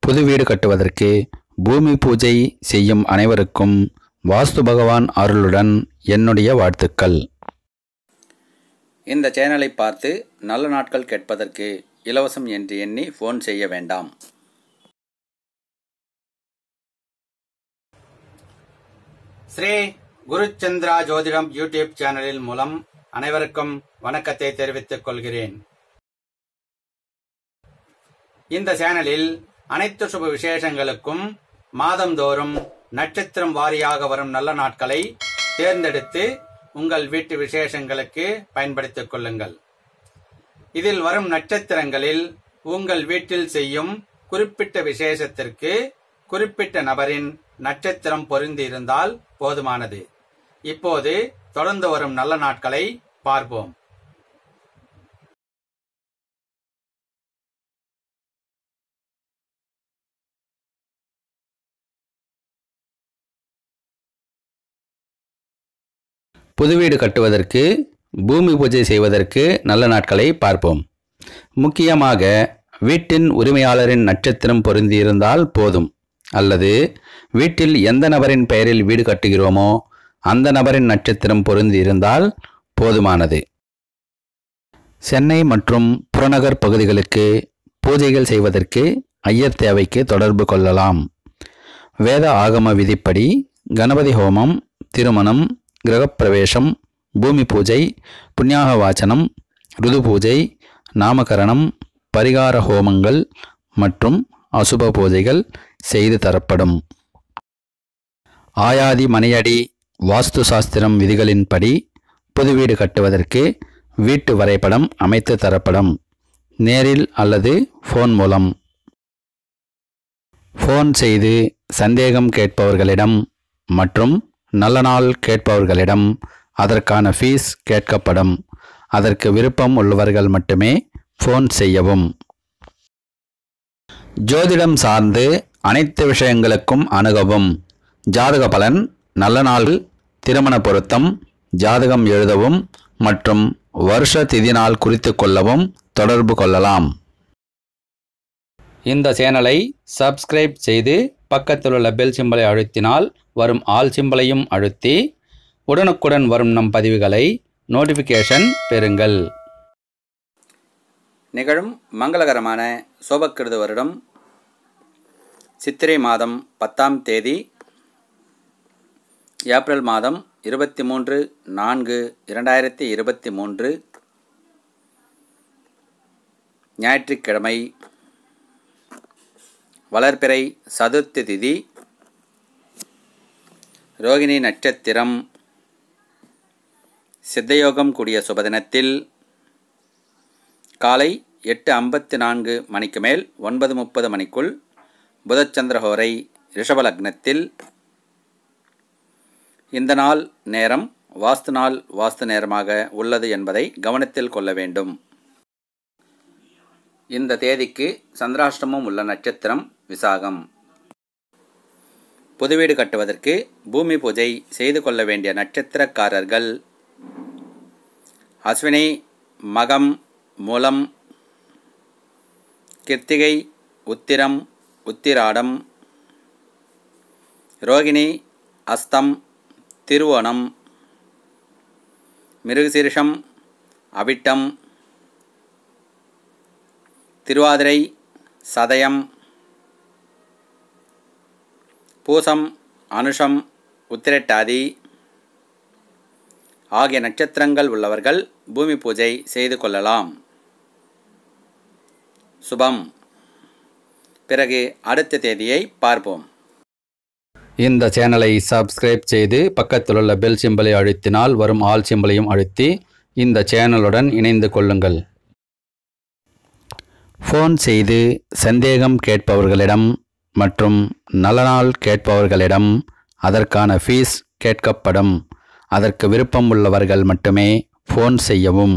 புது வீடு கட்டுவதற்கு பூமி பூஜை செய்யும் அனைவருக்கும் வாஸ்து பகவான் அருளுடன் என்னுடைய வாழ்த்துக்கள் இந்த சேனலை பார்த்து நல்ல நாட்கள் கேட்பதற்கு இலவசம் என்று எண்ணி ஃபோன் செய்ய வேண்டாம் ஸ்ரீ குருச்சந்திரா ஜோதிடம் யூடியூப் சேனலில் மூலம் அனைவருக்கும் வணக்கத்தை தெரிவித்துக் கொள்கிறேன் இந்த சேனலில் அனைத்து சுப விசேஷங்களுக்கும் மாதந்தோறும் நட்சத்திரம் வாரியாக வரும் நல்ல நாட்களை தேர்ந்தெடுத்து உங்கள் வீட்டு விசேஷங்களுக்கு பயன்படுத்திக் கொள்ளுங்கள் இதில் வரும் நட்சத்திரங்களில் உங்கள் வீட்டில் செய்யும் குறிப்பிட்ட விசேஷத்திற்கு குறிப்பிட்ட நபரின் நட்சத்திரம் பொருந்தி இருந்தால் போதுமானது இப்போது தொடர்ந்து வரும் நல்ல நாட்களை பார்ப்போம் புது வீடு கட்டுவதற்கு பூமி பூஜை செய்வதற்கு நல்ல நாட்களை பார்ப்போம் முக்கியமாக வீட்டின் உரிமையாளரின் நட்சத்திரம் பொருந்தியிருந்தால் போதும் அல்லது வீட்டில் எந்த நபரின் பெயரில் வீடு கட்டுகிறோமோ அந்த நபரின் நட்சத்திரம் பொருந்தியிருந்தால் போதுமானது சென்னை மற்றும் புறநகர் பகுதிகளுக்கு பூஜைகள் செய்வதற்கு ஐயர் தேவைக்கு தொடர்பு கொள்ளலாம் வேத ஆகம விதிப்படி கணபதி ஹோமம் திருமணம் கிரகப்பிரவேசம் பூமி பூஜை புண்ணியாக வாச்சனம் ருது பூஜை நாமகரணம் பரிகார ஹோமங்கள் மற்றும் அசுப பூஜைகள் செய்து தரப்படும் ஆயாதி மனையடி வாஸ்து சாஸ்திரம் விதிகளின்படி புது வீடு கட்டுவதற்கு வீட்டு வரைபடம் அமைத்து தரப்படும் நேரில் அல்லது ஃபோன் மூலம் ஃபோன் செய்து சந்தேகம் கேட்பவர்களிடம் மற்றும் நல்ல நாள் கேட்பவர்களிடம் அதற்கான ஃபீஸ் கேட்கப்படும் அதற்கு விருப்பம் உள்ளவர்கள் மட்டுமே ஃபோன் செய்யவும் ஜோதிடம் சார்ந்து அனைத்து விஷயங்களுக்கும் அணுகவும் ஜாதக பலன் நல்ல நாள் திருமண பொருத்தம் ஜாதகம் எழுதவும் மற்றும் வருஷ திதி நாள் குறித்து கொள்ளவும் தொடர்பு கொள்ளலாம் இந்த சேனலை சப்ஸ்கிரைப் செய்து பக்கத்தில் உள்ள பெல் சிம்பலை அழுத்தினால் வரும் ஆல் சிம்பலையும் அழுத்தி உடனுக்குடன் வரும் நம் பதிவுகளை நோட்டிஃபிகேஷன் பெறுங்கள் நிகழும் மங்களகரமான சோபக்கிருது வருடம் சித்திரை மாதம் பத்தாம் தேதி ஏப்ரல் மாதம் இருபத்தி மூன்று நான்கு இரண்டாயிரத்தி இருபத்தி மூன்று ஞாயிற்றுக்கிழமை வளர்பிறை சதுர்த்தி திதி ரோகிணி நட்சத்திரம் சித்தயோகம் கூடிய சுபதினத்தில் காலை எட்டு ஐம்பத்தி நான்கு மணிக்கு மேல் ஒன்பது முப்பது மணிக்குள் புதச்சந்திரஹோரை ரிஷபலக்னத்தில் இந்த நாள் நேரம் வாஸ்து நாள் வாஸ்து நேரமாக உள்ளது என்பதை கவனத்தில் கொள்ள வேண்டும் இந்த தேதிக்கு சந்திராஷ்டமம் உள்ள நட்சத்திரம் விசாகம் புது வீடு கட்டுவதற்கு பூமி பூஜை செய்து கொள்ள வேண்டிய நட்சத்திரக்காரர்கள் அஸ்வினி மகம் மூலம் கிருத்திகை உத்திரம் உத்திராடம் ரோகிணி அஸ்தம் திருவோணம் மிருகசீரிஷம் அவிட்டம் திருவாதிரை சதயம் பூசம் அனுஷம் உத்திரட்டாதி ஆகிய நட்சத்திரங்கள் உள்ளவர்கள் பூமி பூஜை செய்து கொள்ளலாம் சுபம் பிறகு அடுத்த தேதியை பார்ப்போம் இந்த சேனலை சப்ஸ்கிரைப் செய்து பக்கத்தில் உள்ள பெல் சிம்பலை அழுத்தினால் வரும் ஆல் சிம்பலையும் அழுத்தி இந்த சேனலுடன் இணைந்து கொள்ளுங்கள் ஃபோன் செய்து சந்தேகம் கேட்பவர்களிடம் மற்றும் நல்ல நாள் கேட்பவர்களிடம் அதற்கான ஃபீஸ் கேட்கப்படும் அதற்கு விருப்பம் உள்ளவர்கள் மட்டுமே ஃபோன் செய்யவும்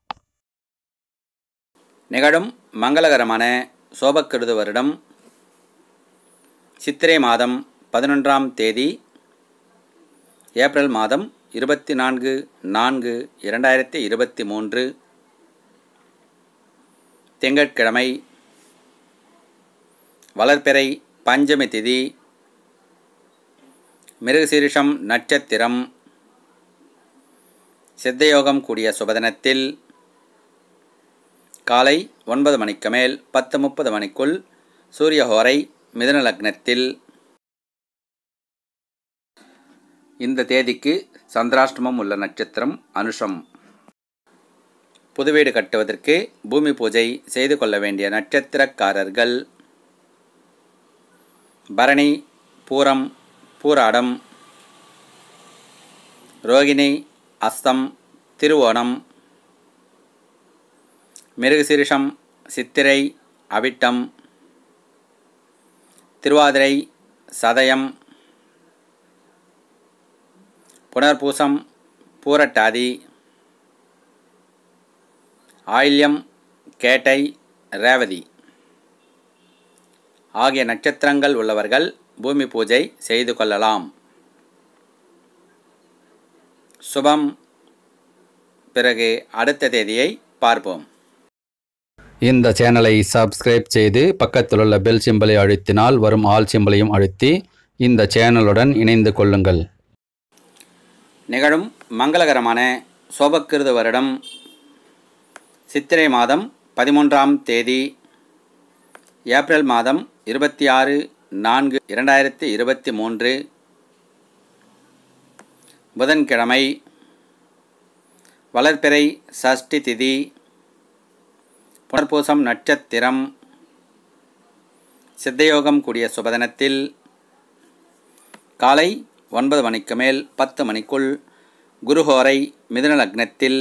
நிகழும் மங்களகரமான சோபக்கிருது வருடம் சித்திரை மாதம் பதினொன்றாம் தேதி ஏப்ரல் மாதம் இருபத்தி நான்கு நான்கு இரண்டாயிரத்தி இருபத்தி மூன்று திங்கட்கிழமை வளர்பிறை பஞ்சமி திதி மிருகசீரிஷம் நட்சத்திரம் சித்தயோகம் கூடிய சுபதினத்தில் காலை ஒன்பது மணிக்கு மேல் பத்து முப்பது மணிக்குள் சூரியஹோரை மிதுன லக்னத்தில் இந்த தேதிக்கு சந்திராஷ்டமம் உள்ள நட்சத்திரம் அனுஷம் புதுவீடு கட்டுவதற்கு பூமி பூஜை செய்து கொள்ள வேண்டிய நட்சத்திரக்காரர்கள் பரணி பூரம் பூராடம் ரோகிணி அஸ்தம் திருவோணம் மிருகசீரிஷம் சித்திரை அவிட்டம் திருவாதிரை சதயம் புனர்பூசம் பூரட்டாதி ஆயில்யம் கேட்டை ரேவதி ஆகிய நட்சத்திரங்கள் உள்ளவர்கள் பூமி பூஜை செய்து கொள்ளலாம் சுபம் பிறகு அடுத்த தேதியை பார்ப்போம் இந்த சேனலை சப்ஸ்கிரைப் செய்து பக்கத்தில் உள்ள பெல் சிம்பலை அழுத்தினால் வரும் ஆல் சிம்பலையும் அழுத்தி இந்த சேனலுடன் இணைந்து கொள்ளுங்கள் நிகழும் மங்களகரமான சோபக்கிருத வருடம் சித்திரை மாதம் பதிமூன்றாம் தேதி ஏப்ரல் மாதம் இருபத்தி ஆறு நான்கு இரண்டாயிரத்தி இருபத்தி மூன்று புதன்கிழமை வளர்பிறை சஷ்டி திதி புனர்பூசம் நட்சத்திரம் சித்தயோகம் கூடிய சுபதனத்தில் காலை ஒன்பது மணிக்கு மேல் பத்து மணிக்குள் குருஹோரை மிதுன லக்னத்தில்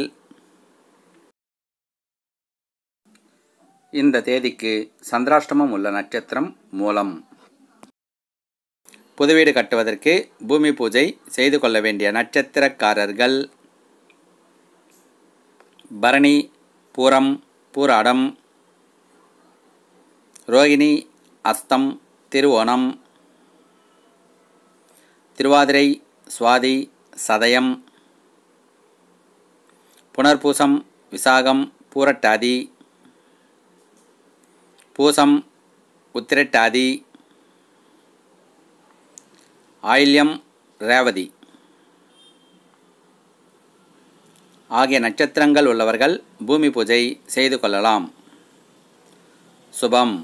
இந்த தேதிக்கு சந்திராஷ்டமம் உள்ள நட்சத்திரம் மூலம் புதுவீடு கட்டுவதற்கு பூமி பூஜை செய்து கொள்ள வேண்டிய நட்சத்திரக்காரர்கள் பரணி பூரம் பூராடம் ரோகிணி அஸ்தம் திருவோணம் திருவாதிரை சுவாதி சதயம் புனர்பூசம் விசாகம் பூரட்டாதி பூசம் உத்திரட்டாதி ஆயில்யம் ரேவதி ஆகிய நட்சத்திரங்கள் உள்ளவர்கள் பூமி பூஜை செய்து கொள்ளலாம் சுபம்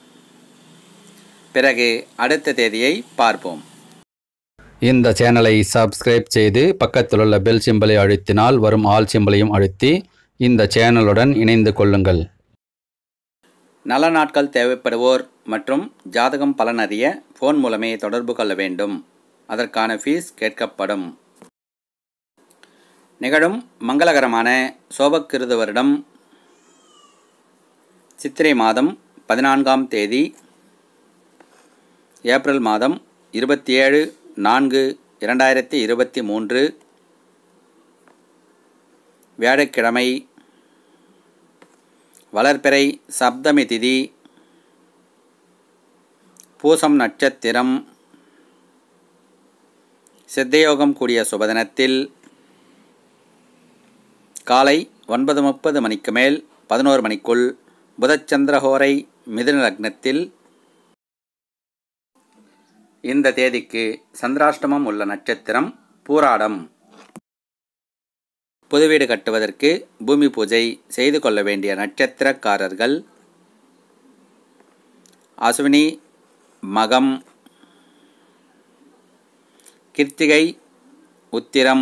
பிறகு அடுத்த தேதியை பார்ப்போம் இந்த சேனலை சப்ஸ்கிரைப் செய்து பக்கத்தில் உள்ள பெல் சிம்பலை அழுத்தினால் வரும் ஆல் சிம்பலையும் அழுத்தி இந்த சேனலுடன் இணைந்து கொள்ளுங்கள் நல்ல நாட்கள் தேவைப்படுவோர் மற்றும் ஜாதகம் பலன் அறிய ஃபோன் மூலமே தொடர்பு கொள்ள வேண்டும் அதற்கான ஃபீஸ் கேட்கப்படும் நிகழும் மங்களகரமான சோபக்கிருத வருடம் சித்திரை மாதம் பதினான்காம் தேதி ஏப்ரல் மாதம் இருபத்தி ஏழு நான்கு இரண்டாயிரத்தி இருபத்தி மூன்று வியாழக்கிழமை வளர்பிறை சப்தமி திதி பூசம் நட்சத்திரம் சித்தயோகம் கூடிய சுபதினத்தில் காலை ஒன்பது முப்பது மணிக்கு மேல் பதினோரு மணிக்குள் புதச்சந்திரஹோரை மிதுன லக்னத்தில் இந்த தேதிக்கு சந்திராஷ்டமம் உள்ள நட்சத்திரம் பூராடம் புதுவீடு கட்டுவதற்கு பூமி பூஜை செய்து கொள்ள வேண்டிய நட்சத்திரக்காரர்கள் அஸ்வினி மகம் கிருத்திகை உத்திரம்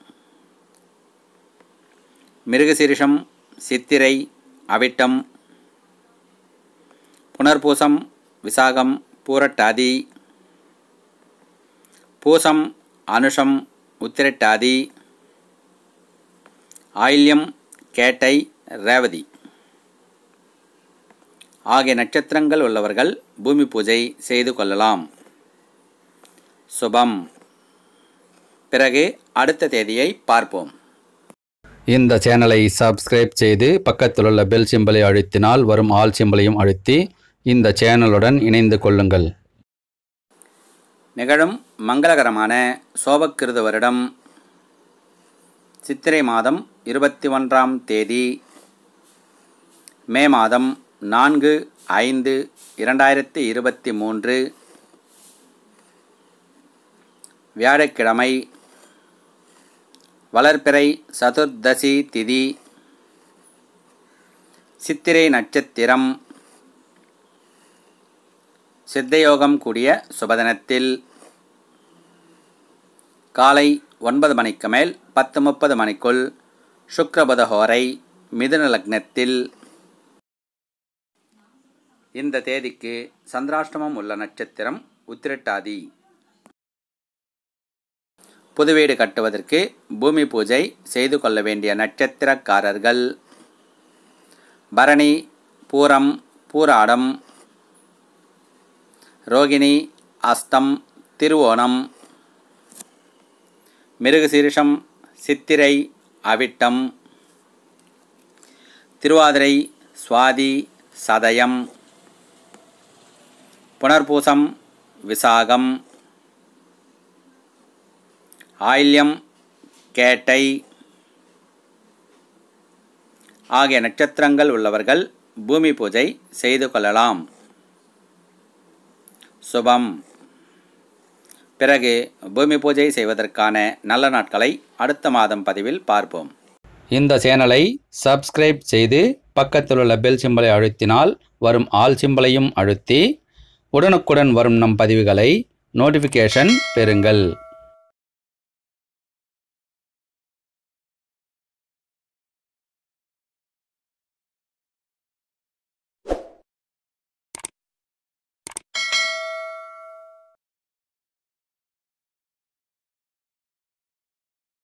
மிருகசிரிஷம் சித்திரை அவிட்டம் புனர்பூசம் விசாகம் பூரட்டாதி பூசம் அனுஷம் உத்திரட்டாதி ஆயில்யம் கேட்டை ரேவதி ஆகிய நட்சத்திரங்கள் உள்ளவர்கள் பூமி பூஜை செய்து கொள்ளலாம் சுபம் பிறகு அடுத்த தேதியை பார்ப்போம் இந்த சேனலை சப்ஸ்கிரைப் செய்து பக்கத்தில் உள்ள பெல் சிம்பலை அழுத்தினால் வரும் ஆல் சிம்பலையும் அழுத்தி இந்த சேனலுடன் இணைந்து கொள்ளுங்கள் நிகழும் மங்களகரமான சோபக்கிருத வருடம் சித்திரை மாதம் இருபத்தி ஒன்றாம் தேதி மே மாதம் நான்கு ஐந்து இரண்டாயிரத்தி இருபத்தி மூன்று வியாழக்கிழமை வளர்பிறை சதுர்தசி திதி சித்திரை நட்சத்திரம் சித்தயோகம் கூடிய சுபதினத்தில் காலை ஒன்பது மணிக்கு மேல் பத்து முப்பது மணிக்குள் சுக்ரபதஹோரை மிதுன லக்னத்தில் இந்த தேதிக்கு சந்திராஷ்டமம் உள்ள நட்சத்திரம் உத்திரட்டாதி புது வீடு கட்டுவதற்கு பூமி பூஜை செய்து கொள்ள வேண்டிய நட்சத்திரக்காரர்கள் பரணி பூரம் பூராடம் ரோகிணி அஸ்தம் திருவோணம் மிருகசீரிஷம் சித்திரை அவிட்டம் திருவாதிரை சுவாதி சதயம் புனர்பூசம் விசாகம் ஆயில்யம் கேட்டை ஆகிய நட்சத்திரங்கள் உள்ளவர்கள் பூமி பூஜை செய்து கொள்ளலாம் சுபம் பிறகு பூமி பூஜை செய்வதற்கான நல்ல நாட்களை அடுத்த மாதம் பதிவில் பார்ப்போம் இந்த சேனலை சப்ஸ்கிரைப் செய்து பக்கத்தில் உள்ள பெல் சிம்பலை அழுத்தினால் வரும் ஆல் சிம்பலையும் அழுத்தி உடனுக்குடன் வரும் நம் பதிவுகளை நோட்டிஃபிகேஷன் பெறுங்கள்